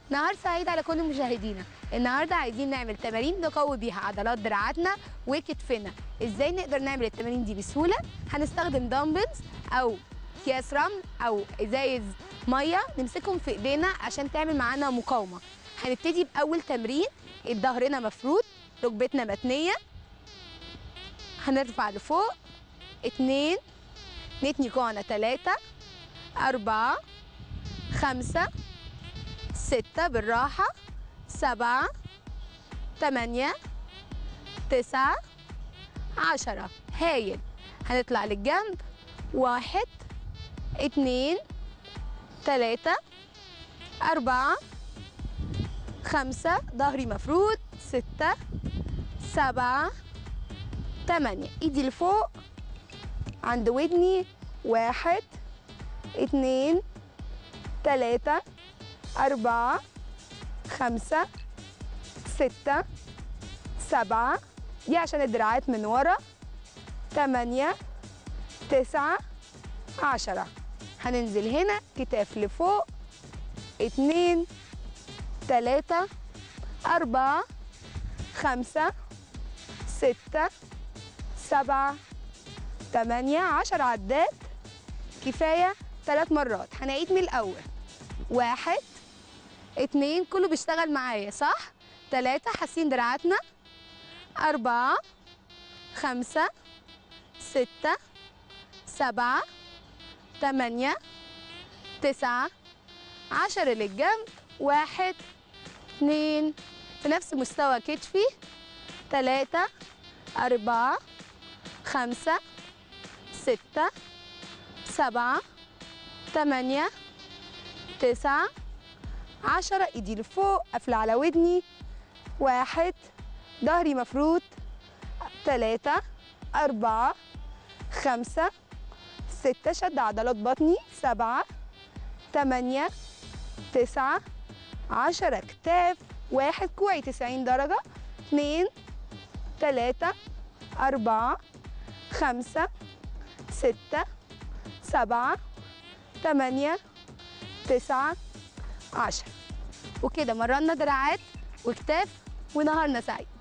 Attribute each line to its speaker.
Speaker 1: نهار سعيد على كل مشاهدينا النهارده عايزين نعمل تمارين نقوي بيها عضلات دراعاتنا وكتفنا ازاي نقدر نعمل التمارين دي بسهوله هنستخدم دامبلز او اكياس رمل او ازايز ميه نمسكهم في ايدينا عشان تعمل معانا مقاومه هنبتدي باول تمرين ظهرنا مفرود ركبتنا متنيه هنرفع لفوق اتنين نتني كوعنا تلاتة أربعة خمسة ستة بالراحة سبعة تمانية تسعة عشرة هايل هنطلع للجنب واحد اتنين تلاتة أربعة خمسة ظهري مفرود ستة سبعة تمانية ايدي لفوق عند ودني واحد اتنين تلاتة أربعة خمسة ستة سبعة دي عشان الدراعات من ورا تمانية تسعة عشرة هننزل هنا كتاف لفوق اتنين تلاتة أربعة خمسة ستة سبعة تمانية عشر عدات كفاية ثلاث مرات هنعيد من الأول واحد اتنين كله بيشتغل معايا صح؟ تلاتة حاسين دراعاتنا أربعة خمسة ستة سبعة تمانية تسعة عشرة للجنب واحد اتنين في نفس مستوى كتفي تلاتة أربعة خمسة ستة سبعة تمانية تسعة عشرة ايدي لفوق قافلة على ودني واحد ظهري مفروض تلاتة أربعة خمسة ستة شد عضلات بطني سبعة تمانية تسعة عشرة كتاف واحد كوعي تسعين درجة اتنين تلاتة أربعة خمسة ستة سبعة تمانية تسعة عشرة وكده مرنا دراعات وكتاف ونهارنا سعيد